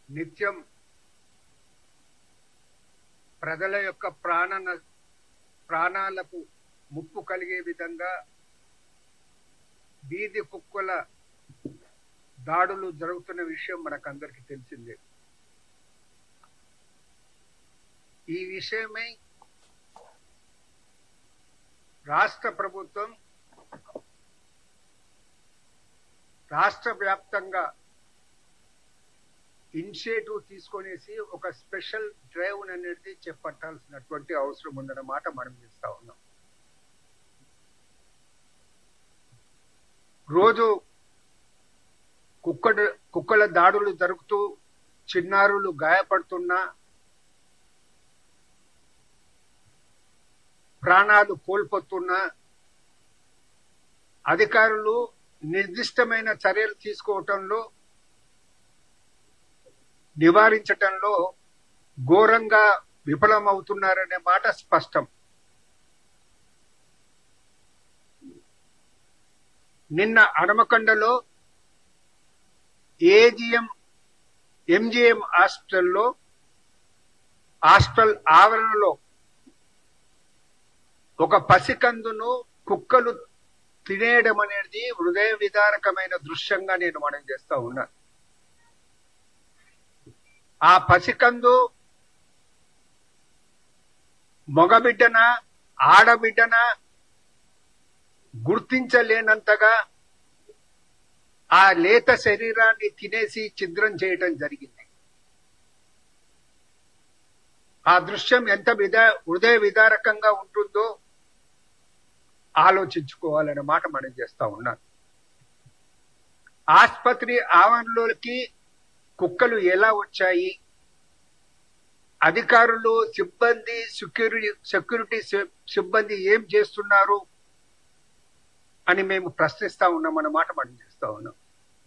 నిత్యం ప్రజల యొక్క ప్రాణ ప్రాణాలకు ముప్పు కలిగే విధంగా వీధి కుక్కల దాడులు జరుగుతున్న విషయం మనకందరికి తెలిసిందే ఈ విషయమై రాష్ట్ర ప్రభుత్వం రాష్ట్ర వ్యాప్తంగా ఇనిషియేటివ్ తీసుకొనేసి ఒక స్పెషల్ డ్రైవ్ అనేది చేపట్టాల్సినటువంటి అవసరం ఉందన్నమాట మనం చేస్తా ఉన్నాం రోజు కుక్క కుక్కల దాడులు జరుగుతూ చిన్నారులు గాయపడుతున్నా ప్రాణాలు కోల్పోతున్నా అధికారులు నిర్దిష్టమైన చర్యలు తీసుకోవటంలో నివారించటంలో ఘోరంగా విఫలమవుతున్నారనే మాట స్పష్టం నిన్న హనుమకొండలో ఏజిఎం ఎంజిఎం హాస్పిటల్లో హాస్పిటల్ ఆవరణలో ఒక పసికందును కుక్కలు తినేయడం అనేది హృదయ విదారకమైన దృశ్యంగా నేను మనం చేస్తా ఉన్నా ఆ పసికందు మగబిడ్డన ఆడబిడ్డన గుర్తించలేనంతగా ఆ లేత శరీరాన్ని తినేసి ఛిద్రం చేయటం జరిగింది ఆ దృశ్యం ఎంత విధ హృదయ విదారకంగా ఉంటుందో ఆలోచించుకోవాలనే మాట మనం చేస్తా ఉన్నాం ఆసుపత్రి ఆవరణలోకి కుక్కలు ఎలా వచ్చాయి అధికారులు సిబ్బంది సెక్యూరిటీ సెక్యూరిటీ సిబ్బంది ఏం చేస్తున్నారు అని మేము ప్రశ్నిస్తా ఉన్నాం అన్నమాట మనం చేస్తా ఉన్నాం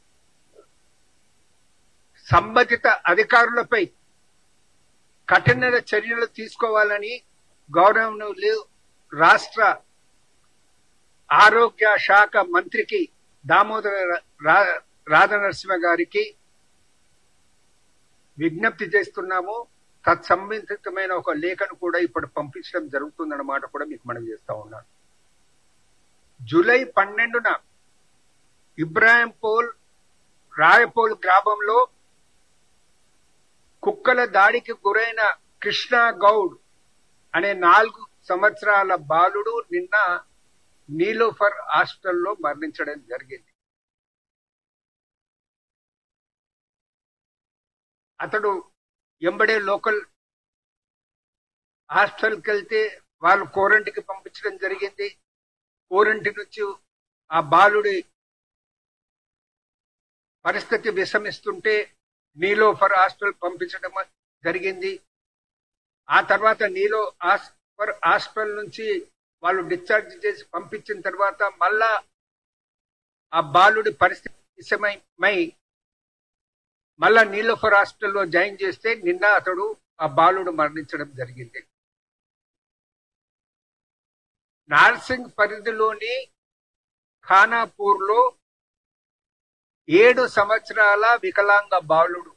సంబంధిత అధికారులపై కఠిన చర్యలు తీసుకోవాలని గౌరవనీయులు రాష్ట్ర ఆరోగ్య శాఖ మంత్రికి దామోదర రాధనరసింహ గారికి విజ్ఞప్తి చేస్తున్నాము తత్సంబంధితమైన ఒక లేఖను కూడా ఇప్పుడు పంపించడం జరుగుతుందన్నమాట కూడా మీకు మనం చేస్తా ఉన్నాను జూలై పన్నెండున ఇబ్రాహింపోల్ రాయపోల్ గ్రామంలో కుక్కల దాడికి గురైన కృష్ణ గౌడ్ అనే నాలుగు సంవత్సరాల బాలుడు నిన్న నీలోఫర్ హాస్పిటల్లో మరణించడం జరిగింది అతడు ఎంబడే లోకల్ హాస్పిటల్కి వెళ్తే వాళ్ళు కోరంటికి పంపించడం జరిగింది కోరంటి నుంచి ఆ బాలుడి పరిస్థితి విషమిస్తుంటే నీలోఫర్ హాస్పిటల్ పంపించడం జరిగింది ఆ తర్వాత నీలో ఫర్ హాస్పిటల్ నుంచి వాళ్ళు డిశ్చార్జ్ చేసి పంపించిన తర్వాత మళ్ళా ఆ బాలుడి పరిస్థితి విషమై మళ్ళా నీలోఫర్ హాస్పిటల్లో జాయిన్ చేస్తే నిన్న అతడు ఆ బాలుడు మరణించడం జరిగింది నార్సింగ్ పరిధిలోని ఖానాపూర్ లో ఏడు సంవత్సరాల వికలాంగ బాలుడు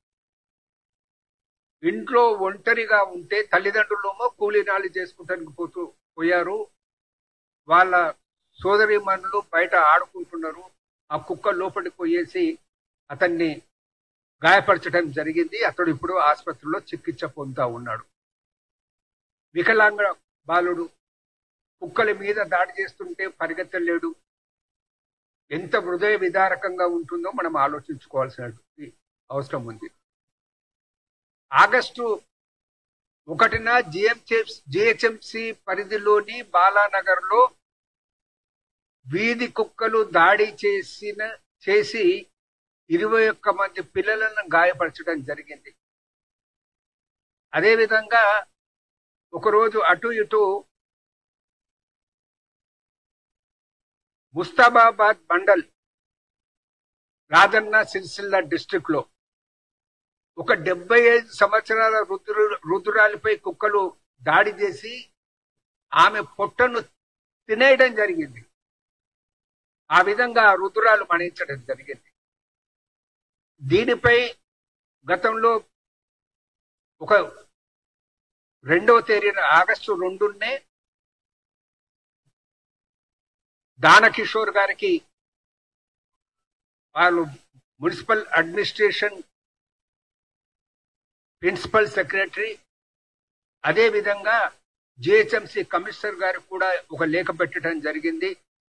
ఇంట్లో ఒంటరిగా ఉంటే తల్లిదండ్రులేమో కూలీనాలు చేసుకుంటానికి పోతూ పోయారు వాళ్ళ సోదరి మనులు బయట ఆడుకుంటున్నారు ఆ కుక్క లోపలికి పోయేసి అతన్ని గాయపరచడం జరిగింది అతడు ఇప్పుడు ఆసుపత్రిలో చికిత్స పొందుతా ఉన్నాడు వికలాంగ బాలుడు కుక్కల మీద దాడి చేస్తుంటే పరిగెత్తలేడు ఎంత హృదయ విదారకంగా ఉంటుందో మనం ఆలోచించుకోవాల్సిన అవసరం ఉంది ఆగస్టు ఒకటిన జిఎంసి జిహెచ్ఎంసి పరిధిలోని బాలానగర్ లో వీధి కుక్కలు దాడి చేసిన చేసి ఇరవై ఒక్క మంది పిల్లలను గాయపరచడం జరిగింది అదేవిధంగా ఒకరోజు అటు ఇటు ముస్తాబాబాద్ మండల్ రాజన్న సిరిసిల్ల డిస్టిక్ లో ఒక డెబ్బై ఐదు సంవత్సరాల రుద్రు రుద్రాలపై కుక్కలు దాడి చేసి ఆమె పొట్టను తినేయడం జరిగింది ఆ విధంగా రుద్రాలు మణించడం జరిగింది దీనిపై గతంలో ఒక రెండవ తేదీన ఆగస్టు రెండున్నే దానకిషోర్ గారికి వాళ్ళు మున్సిపల్ అడ్మినిస్ట్రేషన్ ప్రిన్సిపల్ సెక్రటరీ అదే విధంగా జిహెచ్ఎంసి కమిషనర్ గారు కూడా ఒక లేఖ పెట్టడం జరిగింది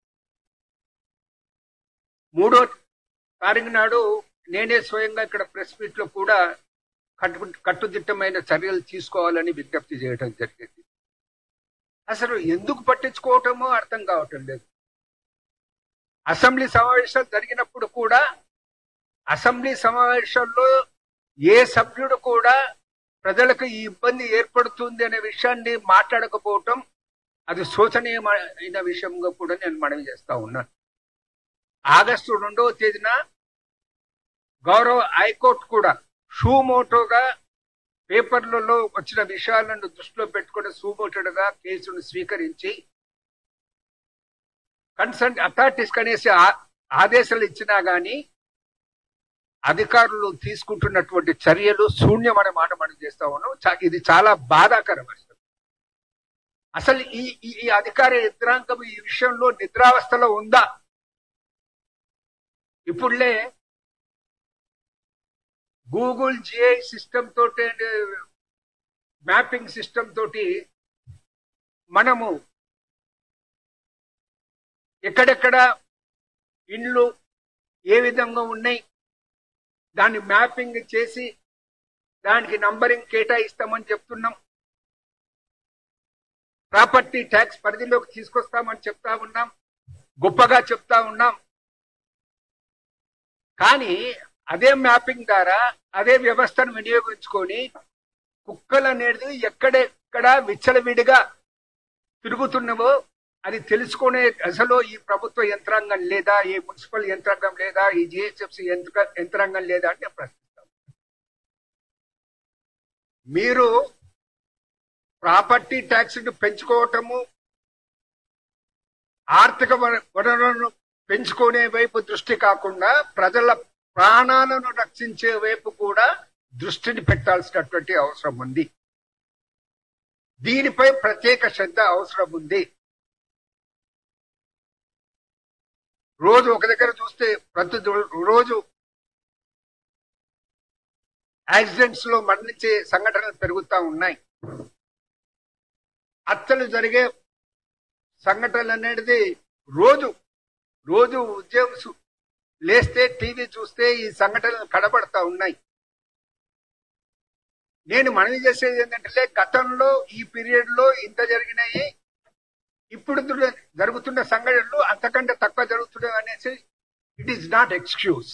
మూడో తారీఖు నాడు నేనే స్వయంగా ఇక్కడ ప్రెస్ మీట్ లో కూడా కట్టు కట్టుదిట్టమైన చర్యలు తీసుకోవాలని విజ్ఞప్తి చేయడం జరిగింది అసలు ఎందుకు పట్టించుకోవటమో అర్థం కావటం లేదు అసెంబ్లీ సమావేశాలు జరిగినప్పుడు కూడా అసెంబ్లీ సమావేశాల్లో ఏ సభ్యుడు కూడా ప్రజలకు ఈ ఇబ్బంది ఏర్పడుతుంది అనే విషయాన్ని మాట్లాడకపోవటం అది శోచనీయమైన విషయంగా కూడా నేను మనవి చేస్తా ఉన్నాను ఆగస్టు రెండవ తేదీన గౌరవ హైకోర్టు కూడా షూమోటోగా పేపర్లలో వచ్చిన విషయాలను దృష్టిలో పెట్టుకుని సూమోటోగా కేసును స్వీకరించి కన్సర్న్ అథారిటీస్ కనేసి ఆదేశాలు ఇచ్చినా గాని అధికారులు తీసుకుంటున్నటువంటి చర్యలు శూన్యం అనే మాట మనం చేస్తా ఉన్నాం చా- ఇది చాలా బాధాకరం అసలు అసలు ఈ ఈ- ఈ అధికార యంత్రాంగం ఈ విషయంలో నిద్రావస్థలో ఉందా ఇప్పుడులే గూగుల్ జిఐ సిస్టమ్ తోటి మ్యాపింగ్ సిస్టమ్ తోటి మనము ఎక్కడెక్కడ ఇండ్లు ఏ విధంగా ఉన్నాయి దాన్ని మ్యాపింగ్ చేసి దానికి నంబరింగ్ కేటాయిస్తామని చెప్తున్నాం ప్రాపర్టీ ట్యాక్స్ పరిధిలోకి తీసుకొస్తామని చెప్తా ఉన్నాం గొప్పగా చెప్తా ఉన్నాం కానీ అదే మ్యాపింగ్ ద్వారా అదే వ్యవస్థను వినియోగించుకొని కుక్కలు అనేది ఎక్కడెక్కడ విచ్చలవిడిగా తిరుగుతున్నవో అది తెలుసుకునే దశలో ఈ ప్రభుత్వ యంత్రాంగం లేదా ఈ మున్సిపల్ యంత్రాంగం లేదా ఈ జిహెచ్ఎఫ్సి యంత్రాంగం లేదా అని నేను ప్రశ్నిస్తాను మీరు ప్రాపర్టీ ట్యాక్స్ పెంచుకోవటము ఆర్థిక వన- వనరులను పెంచుకునే వైపు దృష్టి కాకుండా ప్రజల ప్రాణాలను రక్షించే వైపు కూడా దృష్టిని పెట్టాల్సినటువంటి అవసరం ఉంది దీనిపై ప్రత్యేక శ్రద్ధ అవసరం ఉంది రోజు ఒక దగ్గర చూస్తే ప్రతి దో- రోజు యాక్సిడెంట్స్ లో మరణించే సంఘటనలు పెరుగుతా ఉన్నాయి హత్యలు జరిగే సంఘటనలు అనేది రోజు రోజు ఉద్యోగం సు- లేస్తే టీవీ చూస్తే ఈ సంఘటనలు కనబడతా ఉన్నాయి నేను మనవి చేసేది ఏంటంటే గతంలో ఈ పీరియడ్ లో ఇంత జరిగినాయి ఇప్పుడు దు- జరుగుతున్న సంఘటనలు అంతకంటే తక్కువ జరుగుతున్నాయి అనేసి ఇట్ ఈస్ నాట్ ఎక్స్క్యూజ్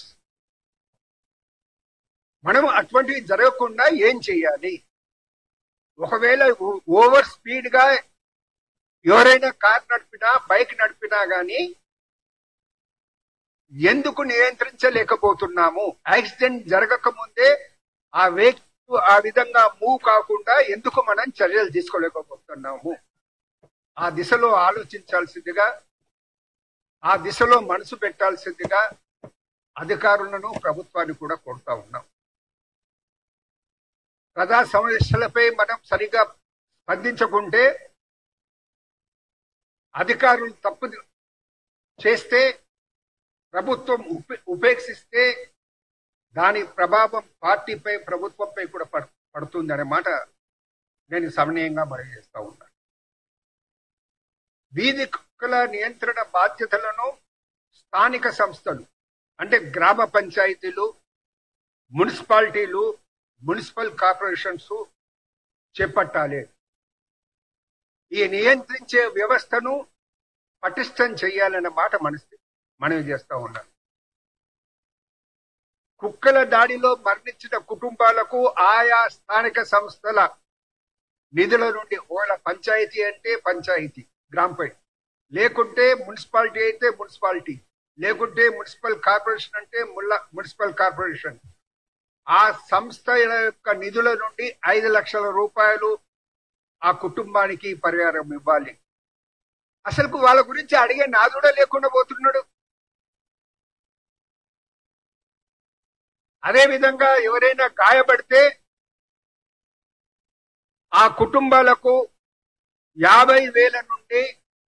మనం అటువంటివి జరగకుండా ఏం చేయాలి ఒకవేళ ఓ- ఓవర్ స్పీడ్ గా ఎవరైనా కార్ నడిపినా బైక్ నడిపినా గాని ఎందుకు నియంత్రించలేకపోతున్నాము యాక్సిడెంట్ జరగక ముందే ఆ వెహికల్ ఆ విధంగా మూవ్ కాకుండా ఎందుకు మనం చర్యలు తీసుకోలేకపోతున్నాము ఆ దిశలో ఆలోచించాల్సిందిగా ఆ దిశలో మనసు పెట్టాల్సిందిగా అధికారులను ప్రభుత్వాన్ని కూడా కోరుతా ఉన్నాం ప్రజా సమస్యలపై మనం సరిగా స్పందించకుంటే అధికారులు తప్పు చేస్తే ప్రభుత్వం ఉపే- ఉపేక్షిస్తే దాని ప్రభావం పార్టీపై ప్రభుత్వంపై కూడా పడు- పడుతుంది అనే మాట నేను సమనీయంగా మనవి చేస్తా ఉన్నాను వీధి కుక్కల నియంత్రణ బాధ్యతలను స్థానిక సంస్థలు అంటే గ్రామ పంచాయతీలు మున్సిపాలిటీలు మున్సిపల్ కార్పొరేషన్స్ చేపట్టాలి ఈ నియంత్రించే వ్యవస్థను పటిష్టం చేయాలన్న మాట మనసు మనవి చేస్తా ఉన్నాను కుక్కల దాడిలో మరణించిన కుటుంబాలకు ఆయా స్థానిక సంస్థల నిధుల నుండి ఒకవేళ పంచాయతీ అంటే పంచాయతీ గ్రామ పంచాయతీ లేకుంటే మున్సిపాలిటీ అయితే మున్సిపాలిటీ లేకుంటే మున్సిపల్ కార్పొరేషన్ అంటే ముల్ల మున్సిపల్ కార్పొరేషన్ ఆ సంస్థల యొక్క నిధుల నుండి ఐదు లక్షల రూపాయలు ఆ కుటుంబానికి పరిహారం ఇవ్వాలి అసలు వాళ్ళ గురించి అడిగే నాదుడే లేకుండా పోతున్నాడు అదే విధంగా ఎవరైనా గాయపడితే ఆ కుటుంబాలకు యాభై వేల నుండి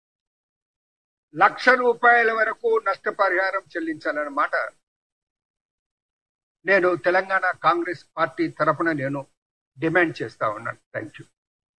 లక్ష రూపాయల వరకు నష్టపరిహారం చెల్లించాలన్నమాట నేను తెలంగాణ కాంగ్రెస్ పార్టీ తరఫున నేను డిమాండ్ చేస్తా ఉన్నాను థ్యాంక్ యూ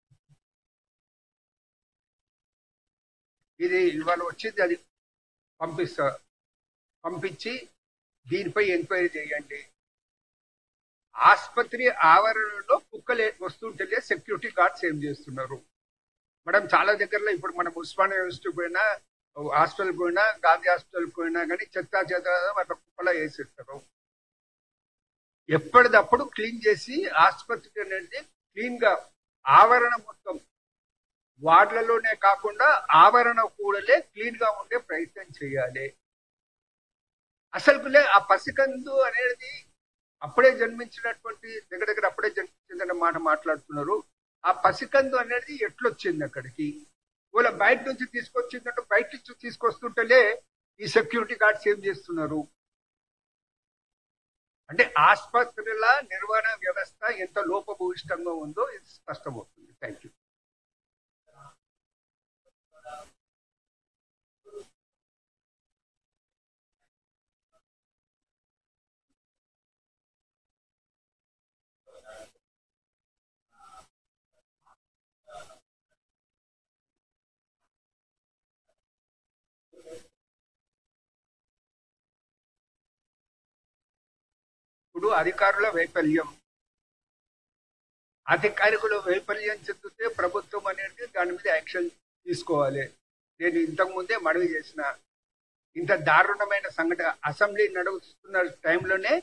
ఇది ఇవాళ వచ్చింది అది పంపిస్తా పంపించి దీనిపై ఎంక్వైరీ చేయండి ఆసుపత్రి ఆవరణలో కుక్కలు వస్తుంటే సెక్యూరిటీ గార్డ్స్ ఏం చేస్తున్నారు మేడం చాలా దగ్గరలో ఇప్పుడు మనం ఉస్మానియా యూనివర్సిటీ పోయినా హాస్పిటల్ పోయినా గాంధీ హాస్పిటల్ పోయినా కానీ చెత్త చెత్త అట్లా కుక్కలో వేసేస్తారు ఎప్పటిదప్పుడు క్లీన్ చేసి ఆసుపత్రి అనేది క్లీన్ గా ఆవరణ మొత్తం వార్డులలోనే కాకుండా ఆవరణ కూడలే క్లీన్ గా ఉండే ప్రయత్నం చేయాలి అసలుకులే ఆ పసికందు అనేది అప్పుడే జన్మించినటువంటి దగ్గర దగ్గర అప్పుడే జన్మించిందన్న మాట మాట్లాడుతున్నారు ఆ పసికందు అనేది ఎట్లొచ్చింది అక్కడికి వాళ్ళ బయట నుంచి తీసుకొచ్చిందంటే బయట నుంచి తీసుకొస్తుంటేనే ఈ సెక్యూరిటీ గార్డ్స్ ఏం చేస్తున్నారు అంటే ఆసుపత్రుల నిర్వహణ వ్యవస్థ ఎంత లోపభూయిష్టంగా ఉందో ఇది స్పష్టమవుతుంది థ్యాంక్ యూ ఇప్పుడు అధికారుల వైఫల్యం అధికారికుల వైఫల్యం చెందితే ప్రభుత్వం అనేది దాని మీద యాక్షన్ తీసుకోవాలి నేను ఇంతకు ముందే మనవి చేసిన ఇంత దారుణమైన సంఘటన అసెంబ్లీ నడుస్తున్న టైంలోనే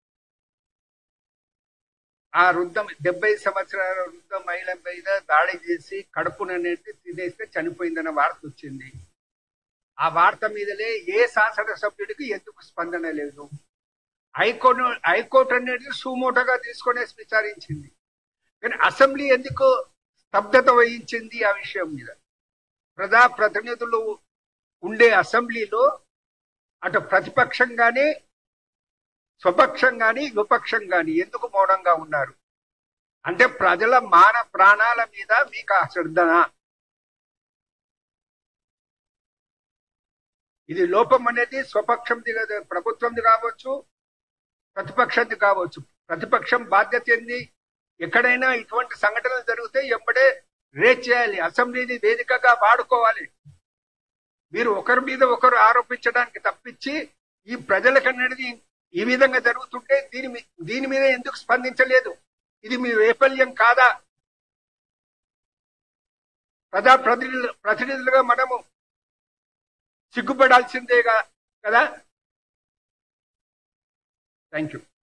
ఆ వృద్ధ డెబ్బై సంవత్సరాల వృద్ధ మహిళ మీద దాడి చేసి కడుపుననేది తినేస్తే చనిపోయిందన్న వార్త వచ్చింది ఆ వార్త మీదలే ఏ శాసనసభ్యుడికి ఎందుకు స్పందన లేదు హైకోర్టు హైకోర్టు అనేది సుమోటగా తీసుకొని విచారించింది కానీ అసెంబ్లీ ఎందుకు స్తబ్దత వహించింది ఆ విషయం మీద ప్రజా ప్రతినిధులు ఉండే అసెంబ్లీలో అటు ప్రతిపక్షం కానీ స్వపక్షం కానీ విపక్షం కానీ ఎందుకు మౌనంగా ఉన్నారు అంటే ప్రజల మాన ప్రాణాల మీద మీకు ఆ శ్రద్ధనా ఇది లోపం అనేది స్వపక్షంది ప్రభుత్వంది కావచ్చు ప్రతిపక్షంది కావచ్చు ప్రతిపక్షం బాధ్యత ఏంది ఎక్కడైనా ఇటువంటి సంఘటనలు జరిగితే ఎంబడే రేట్ చేయాలి అసెంబ్లీని వేదికగా వాడుకోవాలి మీరు ఒకరి మీద ఒకరు ఆరోపించడానికి తప్పించి ఈ ప్రజలకన్నది ఈ విధంగా జరుగుతుంటే దీని దీని మీద ఎందుకు స్పందించలేదు ఇది మీ వైఫల్యం కాదా ప్రజా ప్రతినిధులు ప్రతినిధులుగా మనము సిగ్గుపడాల్సిందేగా కదా థ్యాంక్ యూ